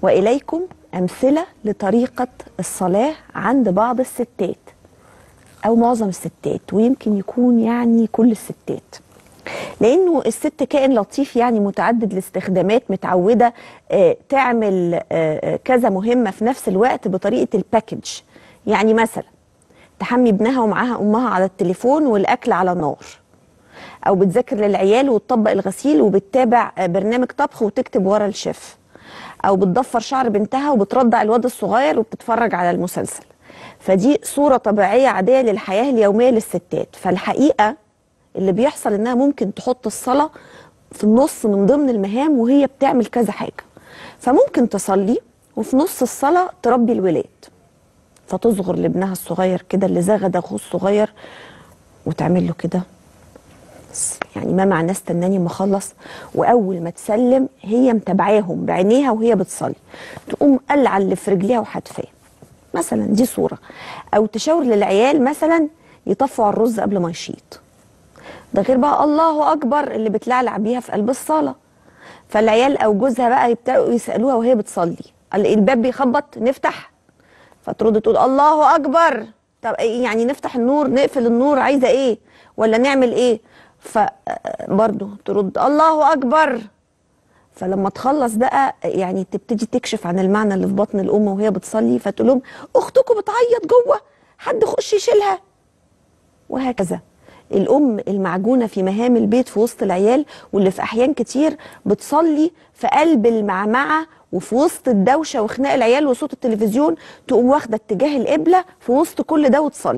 وإليكم أمثلة لطريقة الصلاة عند بعض الستات أو معظم الستات ويمكن يكون يعني كل الستات لأنه الست كائن لطيف يعني متعدد الاستخدامات متعودة آه، تعمل آه، آه، كذا مهمة في نفس الوقت بطريقة الباكج يعني مثلا تحمي ابنها ومعاها أمها على التليفون والأكل على النار او بتذاكر للعيال وتطبق الغسيل وبتتابع آه، برنامج طبخ وتكتب ورا الشيف او بتضفر شعر بنتها وبترضع الواد الصغير وبتتفرج على المسلسل فدي صورة طبيعية عادية للحياة اليومية للستات فالحقيقة اللي بيحصل انها ممكن تحط الصلاة في النص من ضمن المهام وهي بتعمل كذا حاجة فممكن تصلي وفي نص الصلاة تربي الولاد فتصغر لابنها الصغير كده اللي زغد اخوه الصغير وتعمل له كده بس يعني ما معناه استناني ما اخلص واول ما تسلم هي متابعاهم بعينيها وهي بتصلي تقوم قلع اللي في رجليها وحدفاه مثلا دي صوره او تشاور للعيال مثلا يطفوا على الرز قبل ما يشيط ده غير بقى الله اكبر اللي بتلعلع بيها في قلب الصلاه فالعيال او جوزها بقى يبداوا يسالوها وهي بتصلي قال الباب بيخبط نفتح فترد تقول الله اكبر طب إيه يعني نفتح النور نقفل النور عايزه ايه ولا نعمل ايه فبرضه ترد الله اكبر فلما تخلص بقى يعني تبتدي تكشف عن المعنى اللي في بطن الام وهي بتصلي فتقول لهم اختكم بتعيط جوه حد يخش يشيلها وهكذا الام المعجونه في مهام البيت في وسط العيال واللي في احيان كتير بتصلي في قلب المعمعه وفي وسط الدوشه وخناق العيال وصوت التلفزيون تقوم واخده اتجاه القبله في وسط كل ده وتصلي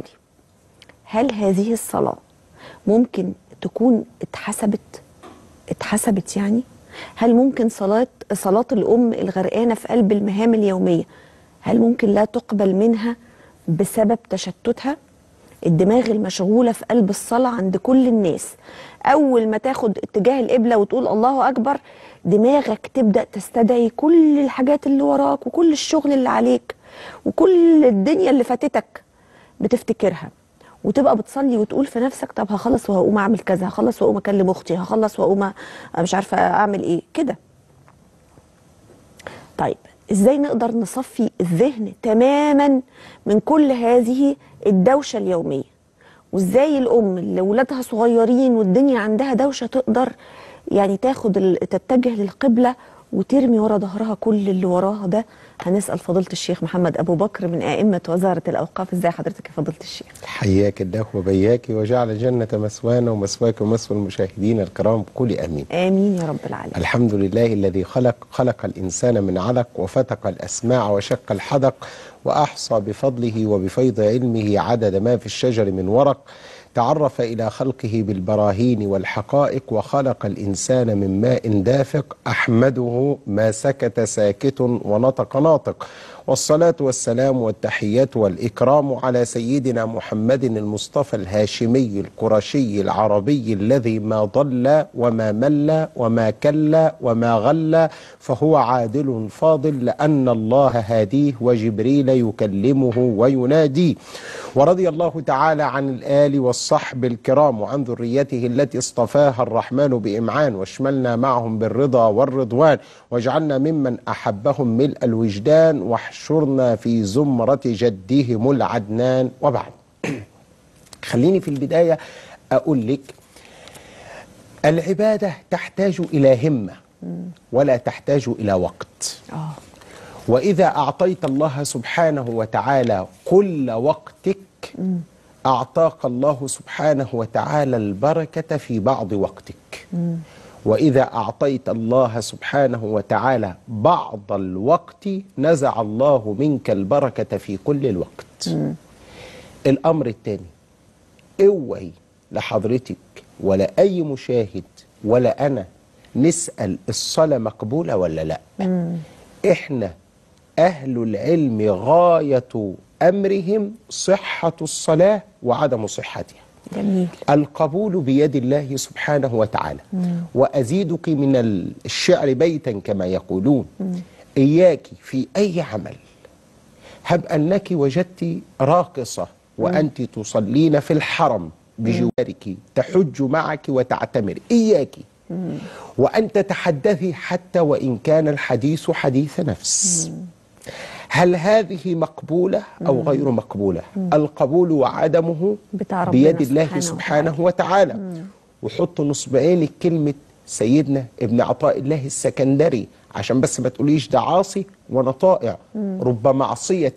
هل هذه الصلاه ممكن تكون اتحسبت اتحسبت يعني هل ممكن صلاة صلاة الأم الغرقانة في قلب المهام اليومية هل ممكن لا تقبل منها بسبب تشتتها الدماغ المشغولة في قلب الصلاة عند كل الناس أول ما تاخد اتجاه القبلة وتقول الله أكبر دماغك تبدأ تستدعي كل الحاجات اللي وراك وكل الشغل اللي عليك وكل الدنيا اللي فاتتك بتفتكرها وتبقى بتصلي وتقول في نفسك طب هخلص وهقوم اعمل كذا هخلص واقوم اكلم اختي هخلص واقوم أ- مش عارفه اعمل ايه كده طيب ازاي نقدر نصفي الذهن تماما من كل هذه الدوشه اليوميه وازاي الام اللي ولادها صغيرين والدنيا عندها دوشه تقدر يعني تاخد ال- تتجه للقبله وترمي ورا ظهرها كل اللي وراها ده هنسال فضيله الشيخ محمد ابو بكر من ائمه وزاره الاوقاف ازاي حضرتك يا فضيله الشيخ حياك الله وبياك وجعل الجنة مثوانا ومثواك ومثوى المشاهدين الكرام قولي آمين امين يا رب العالمين الحمد لله الذي خلق خلق الإنسان من علق وفتق الأسماع وشق الحدق وأحصى بفضله وبفيض علمه عدد ما في الشجر من ورق تعرف إلى خلقه بالبراهين والحقائق وخلق الإنسان من ماء دافق أحمده ما سكت ساكت ونطق ناطق والصلاة والسلام والتحيات والإكرام على سيدنا محمد المصطفى الهاشمي القرشي العربي الذي ما ضل وما مل وما كل وما غل فهو عادل فاضل لأن الله هاديه وجبريل يكلمه ويناديه ورضي الله تعالى عن الآل والصحب الكرام وعن ذريته التي اصطفاها الرحمن بإمعان واشملنا معهم بالرضا والرضوان واجعلنا ممن أحبهم ملء الوجدان واحشرنا في زمرة جدهم العدنان وبعد خليني في البداية أقول لك العبادة تحتاج إلى همة ولا تحتاج إلى وقت اه وإذا أعطيت الله سبحانه وتعالى كل وقتك أعطاك الله سبحانه وتعالى البركة في بعض وقتك وإذا أعطيت الله سبحانه وتعالى بعض الوقت نزع الله منك البركة في كل الوقت الأمر الثاني اوعي لحضرتك ولا أي مشاهد ولا أنا نسأل الصلاة مقبولة ولا لا إحنا أهل العلم غاية أمرهم صحة الصلاة وعدم صحتها جميل القبول بيد الله سبحانه وتعالى وأزيدك من الشعر بيتا كما يقولون إياك في أي عمل هب أنك وجدت راقصة وأنت تصلين في الحرم بجوارك تحج معك وتعتمر إياك وأن تتحدثي حتى وإن كان الحديث حديث نفس هل هذه مقبولة أو غير مقبولة القبول وعدمه بتاع ربنا بيد الله سبحانه سبحانه وتعالى وحط نصبعين كلمة سيدنا ابن عطاء الله السكندري عشان بس ما تقوليش ده عاصي وانا طائع رب معصية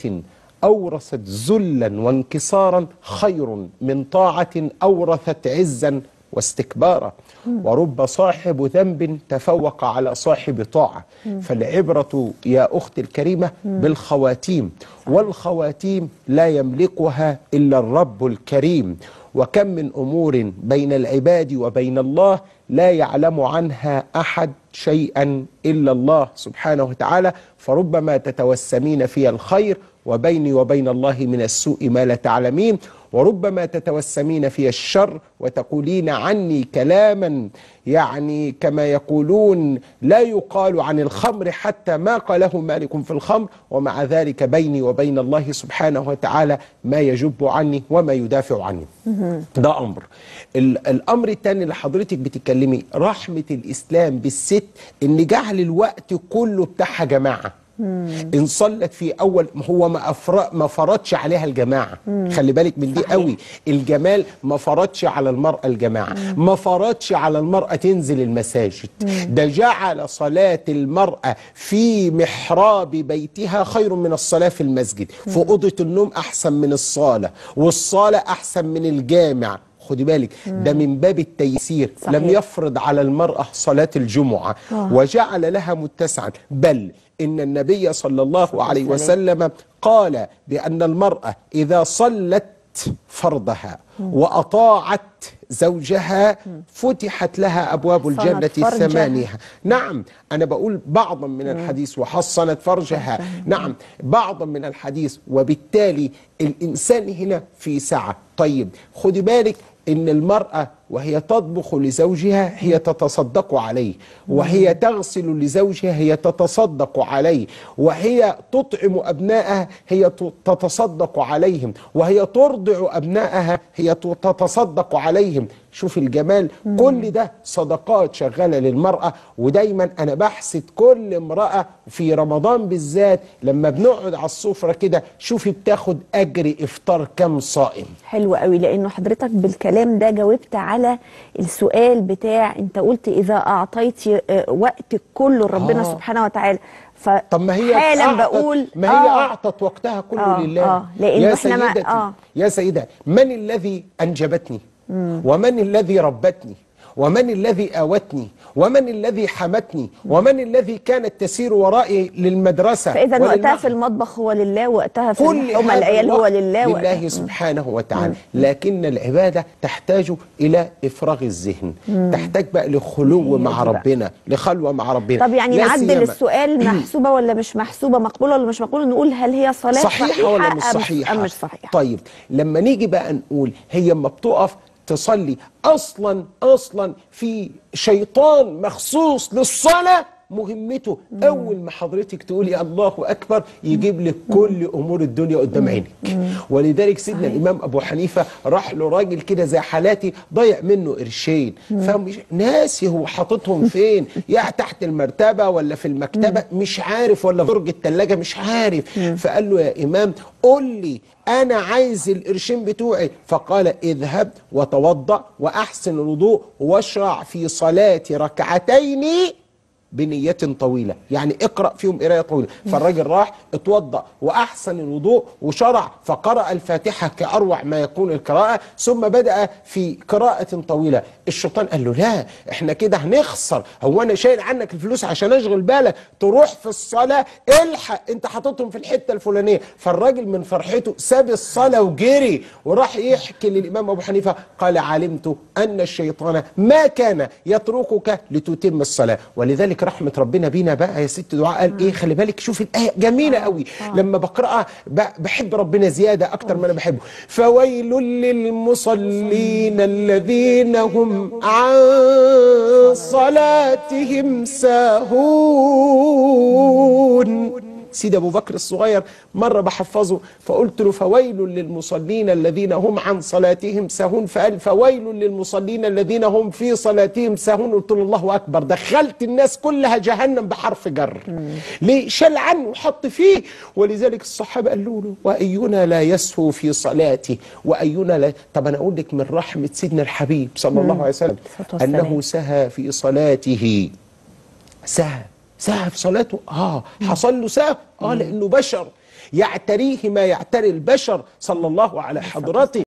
أورثت ذلا وانكسارا خير من طاعة أورثت عزا واستكبارا ورب صاحب ذنب تفوق على صاحب طاعة فالعبرة يا أختي الكريمة بالخواتيم والخواتيم لا يملكها إلا الرب الكريم وكم من أمور بين العباد وبين الله لا يعلم عنها أحد شيئا إلا الله سبحانه وتعالى فربما تتوسمين في الخير وبيني وبين الله من السوء ما لا تعلمين وربما تتوسمين في الشر وتقولين عني كلاما يعني كما يقولون لا يقال عن الخمر حتى ما قاله مالك في الخمر ومع ذلك بيني وبين الله سبحانه وتعالى ما يجب عني وما يدافع عني ده أمر ال- الأمر الثاني اللي حضرتك بتتكلمي رحمة الإسلام بالست إن جعل الوقت كله بتاعها جماعة ان صلت في اول هو ما أفر... ما فرضش عليها الجماعه خلي بالك من دي صحيح. قوي الجمال ما فرضش على المراه الجماعه ما فرضش على المراه تنزل المساجد ده جعل صلاه المراه في محراب بيتها خير من الصلاه في المسجد في اوضه النوم احسن من الصاله والصاله احسن من الجامع خدي بالك ده من باب التيسير صحيح. لم يفرض على المرأة صلاة الجمعة آه. وجعل لها متسعا بل إن النبي صلى الله عليه والسلام. وسلم قال بأن المرأة إذا صلت فرضها وأطاعت زوجها فتحت لها أبواب حصنت الجنة فرجها. الثمانية نعم أنا بقول بعضا من الحديث وحصنت فرجها نعم بعضا من الحديث وبالتالي الإنسان هنا في سعة طيب خدي بالك إن المرأة وهي تطبخ لزوجها هي تتصدق عليه وهي تغسل لزوجها هي تتصدق عليه وهي تطعم أبنائها هي ت- تتصدق عليهم وهي ترضع أبنائها هي ت- تتصدق عليهم شوف الجمال كل ده صدقات شغالة للمرأة ودايما أنا بحسد كل امرأة في رمضان بالذات لما بنقعد على السفرة كده شوفي بتاخد أجر إفطار كم صائم حلو قوي لانه حضرتك بالكلام ده جاوبت على السؤال بتاع انت قلت اذا اعطيتي آه، وقتك كله لربنا آه. سبحانه وتعالى ف طب ما هي حالا أعطت بقول ما هي آه، أعطت وقتها كله آه، لله آه، لأنه يا إحنا ما- سيدتي آه. يا سيدة من الذي أنجبتني ومن الذي ربتني ومن الذي آوتني ومن الذي حمتني ومن الذي كانت تسير ورائي للمدرسة فاذا وقتها وللمعهد. في المطبخ هو لله وقتها في كل الحمى هذا العيال هو الوقت لله وقتها- لله سبحانه وتعالى لكن العبادة تحتاج إلى إفراغ الذهن تحتاج بقى لخلو هي مع دي بقى. ربنا لخلوة مع ربنا طب يعني لا نعدل سيما- السؤال محسوبه ولا مش محسوبه مقبوله ولا مش مقبوله نقول هل هي صلاه صحيحة ولا مش أم- صحيحة ام مش صحيحه طيب لما نيجي بقى نقول هي اما بتقف تصلي اصلا اصلا في شيطان مخصوص للصلاة مهمته اول ما حضرتك تقولي الله اكبر يجيب لك كل امور الدنيا قدام عينك ولذلك سيدنا الامام ابو حنيفه راح له راجل كده زي حالاتي ضيع منه قرشين فمش ناسي هو حاططهم فين يا تحت المرتبه ولا في المكتبه مش عارف ولا في درج الثلاجه مش عارف فقال له يا امام قول لي انا عايز القرشين بتوعي فقال اذهب وتوضا واحسن الوضوء واشرع في صلاه ركعتين بنية طويلة يعني اقرأ فيهم قراية طويلة فالراجل راح اتوضأ وأحسن الوضوء وشرع فقرأ الفاتحة كأروع ما يكون القراءة ثم بدأ في قراءة طويلة الشيطان قال له لا احنا كده هنخسر هو أنا شايل عنك الفلوس عشان أشغل بالك تروح في الصلاة الحق انت حاططهم في الحتة الفلانية فالراجل من فرحته ساب الصلاة وجري وراح يحكي للإمام أبو حنيفة قال علمت أن الشيطان ما كان يتركك لتتم الصلاة ولذلك رحمة ربنا بينا بقى يا ست دعاء قال إيه خلي بالك شوف الآية جميلة قوي لما بقرأها ب- بحب ربنا زيادة أكتر ما أنا بحبه فويل للمصلين الذين هم عن صلاتهم ساهون سيدي ابو بكر الصغير مره بحفظه فقلت له فويل للمصلين الذين هم عن صلاتهم ساهون فقال فويل للمصلين الذين هم في صلاتهم ساهون قلت له الله اكبر دخلت الناس كلها جهنم بحرف جر ليه شال عنه وحط فيه ولذلك الصحابه قالوا له واينا لا يسهو في صلاته واينا لا طب انا اقول لك من رحمه سيدنا الحبيب صلى الله عليه وسلم الصلاة والسلام. انه سهى في صلاته سهى سهى في صلاته اه حصل له سهو اه لانه بشر يعتريه ما يعتري البشر صلى الله على حضرته